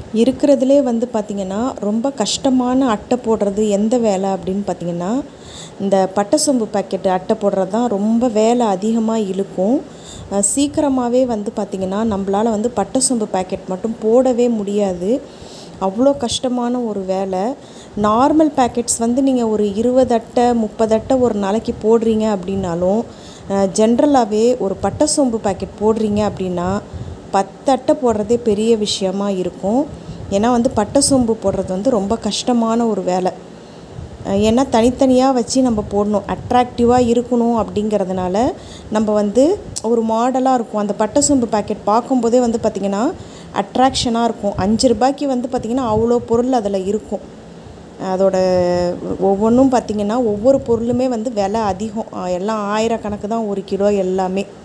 இருக்கிறதுலே வந்து பார்த்திங்கன்னா ரொம்ப கஷ்டமான அட்டை போடுறது எந்த வேலை அப்படின்னு பார்த்திங்கன்னா இந்த பட்டை சோம்பு பாக்கெட்டு அட்டை போடுறது தான் ரொம்ப வேலை அதிகமாக இழுக்கும் அஹ் சீக்கிரமாகவே வந்து பார்த்திங்கன்னா நம்மளால் வந்து பட்டை சோம்பு பாக்கெட் மட்டும் போடவே முடியாது அவ்வளோ கஷ்டமான ஒரு வேலை நார்மல் பேக்கெட்ஸ் வந்து நீங்கள் ஒரு இருபது அட்டை முப்பது அட்டை ஒரு நாளைக்கு போடுறீங்க அப்படின்னாலும் ஜென்ரலாகவே ஒரு பட்டை சோம்பு பாக்கெட் போடுறீங்க அப்படின்னா பத்து அட்டை போடுறதே பெரிய விஷயமா இருக்கும் ஏன்னா வந்து பட்டை சோம்பு போடுறது வந்து ரொம்ப கஷ்டமான ஒரு வேலை அஹ் ஏன்னா தனித்தனியாக வச்சு நம்ம போடணும் அட்ராக்டிவாக இருக்கணும் அப்படிங்கிறதுனால நம்ம வந்து ஒரு மாடலாக இருக்கும் அந்த பட்டை சோம்பு பாக்கெட் பார்க்கும்போதே வந்து பார்த்திங்கன்னா அட்ராக்ஷனாக இருக்கும் அஞ்சு ரூபாய்க்கு வந்து பார்த்திங்கன்னா அவ்வளோ பொருள் அதில் இருக்கும் அதோட ஒவ்வொன்றும் பார்த்திங்கன்னா ஒவ்வொரு பொருளுமே வந்து விலை அதிகம் அஹ் எல்லாம் ஆயிரக்கணக்கு தான் ஒரு கிலோ எல்லாமே